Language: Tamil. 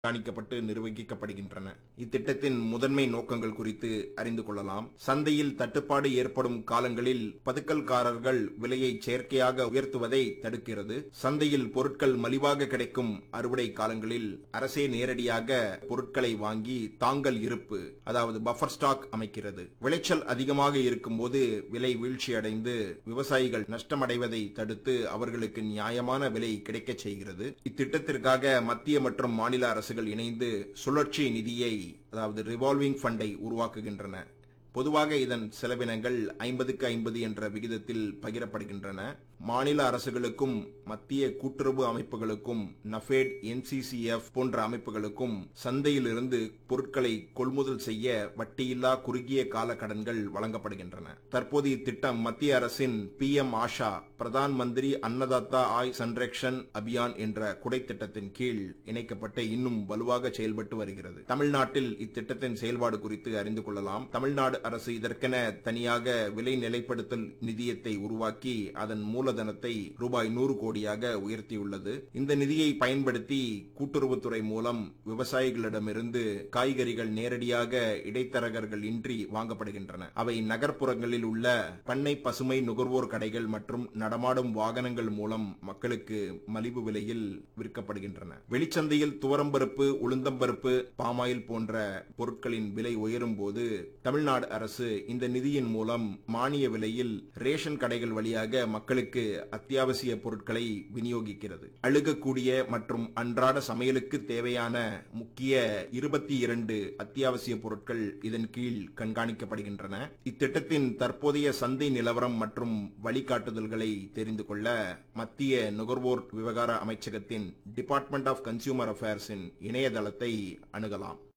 கண்காணிக்கப்பட்டு நிர்வகிக்கப்படுகின்றன இத்திட்டத்தின் முதன்மை நோக்கங்கள் குறித்து அறிந்து கொள்ளலாம் சந்தையில் தட்டுப்பாடு ஏற்படும் காலங்களில் பதுக்கல்காரர்கள் விலையை செயற்கையாக உயர்த்துவதை தடுக்கிறது சந்தையில் பொருட்கள் மலிவாக கிடைக்கும் அறுவடை காலங்களில் அரசே நேரடியாக பொருட்களை வாங்கி தாங்கல் இருப்பு அதாவது பஃபர் ஸ்டாக் அமைக்கிறது விளைச்சல் அதிகமாக இருக்கும்போது விலை வீழ்ச்சியடைந்து விவசாயிகள் நஷ்டமடைவதை தடுத்து அவர்களுக்கு நியாயமான விலை கிடைக்கச் செய்கிறது இத்திட்டத்திற்காக மத்திய மற்றும் மாநில அரசுகள் இணைந்து சுழற்சி நிதியை அதாவது ரிவால்விங் ஃபண்டை உருவாக்குகின்றன பொதுவாக இதன் செலவினங்கள் ஐம்பதுக்கு ஐம்பது என்ற விகிதத்தில் பகிரப்படுகின்றன மாநில அரசுகளுக்கும் மத்திய கூட்டுறவு அமைப்புகளுக்கும் நஃபேட் என்சிசிஎஃப் போன்ற அமைப்புகளுக்கும் சந்தையிலிருந்து பொருட்களை கொள்முதல் செய்ய வட்டியில்லா குறுகிய கால கடன்கள் வழங்கப்படுகின்றன தற்போது இத்திட்டம் மத்திய அரசின் பி எம் ஆஷா பிரதான் மந்திரி அன்னதாத்தா ஆய் சன்ரக்ஷன் அபியான் என்ற குடை திட்டத்தின் கீழ் இணைக்கப்பட்டு இன்னும் வலுவாக செயல்பட்டு வருகிறது தமிழ்நாட்டில் இத்திட்டத்தின் செயல்பாடு குறித்து அறிந்து கொள்ளலாம் தமிழ்நாடு அரசு இதற்கென தனியாக விலை நிலைப்படுத்தல் நிதியத்தை உருவாக்கி அதன் மூலதனத்தை ரூபாய் நூறு கோடியாக உயர்த்தியுள்ளது இந்த நிதியை பயன்படுத்தி கூட்டுறவுத்துறை மூலம் விவசாயிகளிடமிருந்து காய்கறிகள் நேரடியாக இடைத்தரகர்கள் இன்றி வாங்கப்படுகின்றன அவை நகர்ப்புறங்களில் உள்ள பண்ணை பசுமை நுகர்வோர் கடைகள் மற்றும் நடமாடும் வாகனங்கள் மூலம் மக்களுக்கு மலிவு விலையில் விற்கப்படுகின்றன வெளிச்சந்தையில் துவரம்பருப்பு உளுந்தம்பருப்பு பாமாயில் போன்ற பொருட்களின் விலை உயரும் போது தமிழ்நாடு அரசு இந்த நிதியின் மூலம் மானிய விலையில் ரேஷன் கடைகள் வழியாக மக்களுக்கு அத்தியாவசிய பொருட்களை விநியோகிக்கிறது அழுகக்கூடிய மற்றும் அன்றாட சமையலுக்கு தேவையான முக்கிய இருபத்தி இரண்டு அத்தியாவசிய பொருட்கள் இதன் கீழ் கண்காணிக்கப்படுகின்றன இத்திட்டத்தின் தற்போதைய சந்தை நிலவரம் மற்றும் வழிகாட்டுதல்களை தெரிந்து கொள்ள மத்திய நுகர்வோர் விவகார அமைச்சகத்தின் டிபார்ட்மெண்ட் ஆஃப் கன்சியூமர் அஃபேர்ஸின் இணையதளத்தை அணுகலாம்